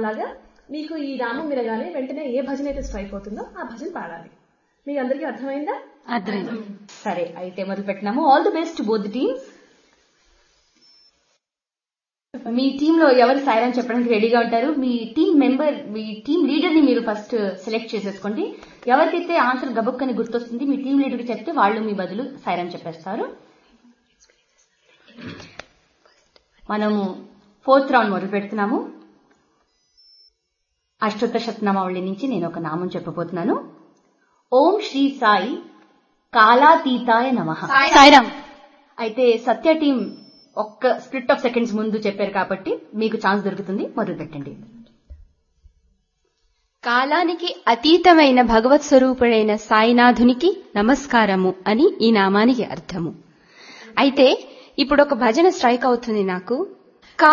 లాగా మీకు ఈ నామం వినగానే వెంటనే ఏ భజన అయితే స్ట్రైక్ అవుతుందో ఆ భజన పాడాలి మీకు అందరికీ అర్థమైందా అర్థమైంది సరే అయితే మొదలు పెట్టినాము all the best both teams మీ టీమ్ లో ఎవరు సాయిరాం చెప్పడానికి రెడీగా ఉంటారు మీ టీం మెంబర్ మీ టీం లీడర్ ని మీరు ఫస్ట్ సెలెక్ట్ చేసేసుకోండి ఎవరికైతే ఆన్సర్ గబుక్కని గుర్తొస్తుంది మీ టీం లీడర్ కి చెప్తే వాళ్ళు మీ బదులు సాయిరాం చెప్పేస్తారు మనము ఫోర్త్ రౌండ్ మొదలు పెడుతున్నాము అష్టోత్తర శతనామావళి నుంచి నేను ఒక నామం చెప్పబోతున్నాను ఓం శ్రీ సాయి కాలాతీతాయ నమ సాయిరామ్ అయితే సత్య టీం ఒక్క స్ప్లిట్ ఆఫ్ సెకండ్స్ ముందు చెప్పారు కాబట్టి మీకు ఛాన్స్ దొరుకుతుంది మొదలు పెట్టండి కాలానికి అతీతమైన భగవత్ స్వరూపుడైన సాయినాథునికి నమస్కారము అని ఈ నామానికి అర్థము అయితే ఇప్పుడు ఒక భజన స్ట్రైక్ అవుతుంది నాకు